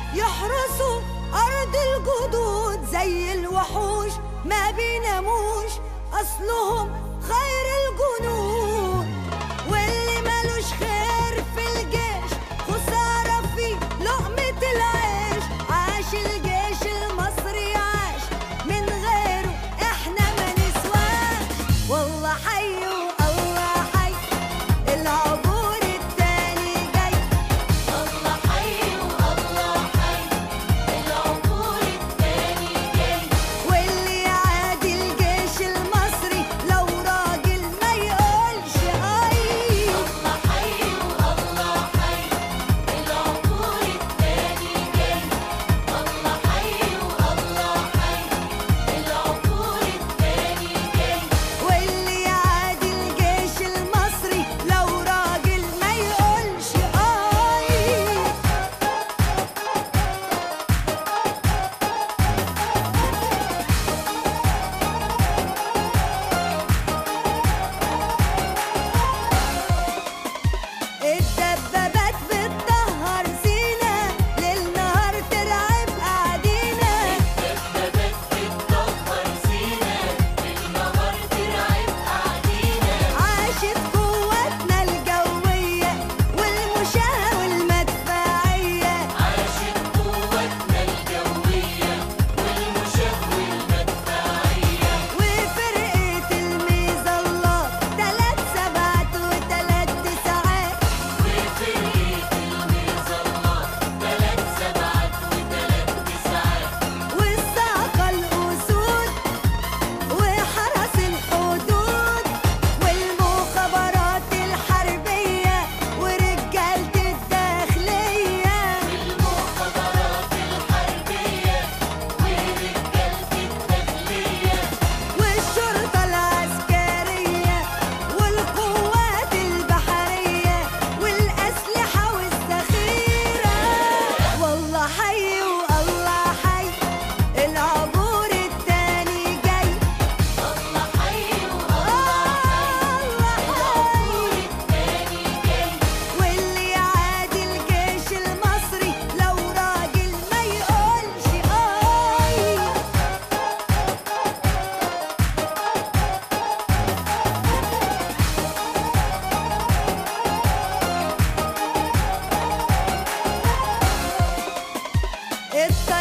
يحرسوا أرض الجدود زي الوحوش ما بيناموش أصلهم خير الجنود واللي ملوش خير في الجيش خسارة في لقمة العيش عاش الجيش المصري عاش من غيره احنا ما نسواش والله حي والله حي العبور التاني جاي الله حي والله حي العبور التاني جاي واللي يعادي الجيش المصري لو راجل ما يقولش اي الله حي والله حي العبور التاني جاي الله حي والله حي العبور التاني جاي واللي يعادي الجيش المصري لو راجل ما يقولش اي الدبابات بتطهر سينا ليل نهار ترعب قاعدينا دبابات بتطهر سينا بالنهار ترعب قاعدينا عاشت قوتنا الجوية والمشاة والمدفعية عاشت قوتنا الجوية والمشاة والمدفعية وفرقة الميزالات تلات سبعات وتلات تسعات وفرقة المظلات تلات سبعات وتلات تسعات والساقة الأسود وحرس الحدود والمخابرات الحربية ورجالة الداخلية المخابرات الحربية ورجالة الداخلية والشرطة العسكرية والقوات البحرية والأسلحة والذخيرة والله حي والله حي العبور التاني جاي الله حي والله الله حي التاني جاي واللي يعادي الجيش المصري لو راجل ما يقولش اي الطيارات